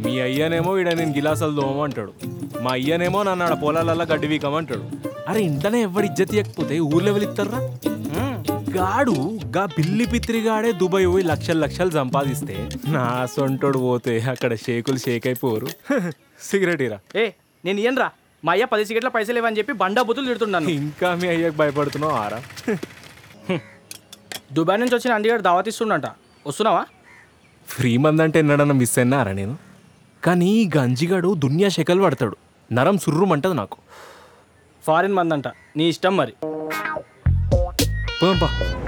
మీ అయ్యనేమో ఈడ నేను గిలాసాలు దోమంటాడు మా అయ్యనేమో నన్ను ఆడ పొలాలల్లా గడ్డి వీకమంటాడు అరే ఇంటనే ఎవరు ఇజ్జత్ ఇవ్వకపోతే ఊర్లో వెళిస్తారా గాడు గా బిల్లి పిత్రిగాడే దుబాయ్ పోయి లక్షలు లక్షలు సంపాదిస్తే నా సొంటోడు పోతే అక్కడ షేకులు షేక్ అయిపోరు సిగరెట్ ఇరా ఏ నేను ఇయ్యనురా మా అయ్య పది సిగరెట్ల పైసలు ఇవ్వని చెప్పి బండా బుతులు తిడుతున్నాను ఇంకా మీ అయ్యకు భయపడుతున్నావు ఆరా దుబాయ్ నుంచి వచ్చిన అండిగాడు దావత్ ఇస్తుండంట వస్తున్నావా ఫ్రీ మంది అంటే ఎన్నడన్నా మిస్ అయినారా నేను కానీ ఈ గంజిగాడు దునియా శకలు పడతాడు నరం సుర్రుమంటది నాకు ఫారిన్ మందంట నీ ఇష్టం మరి పోంపా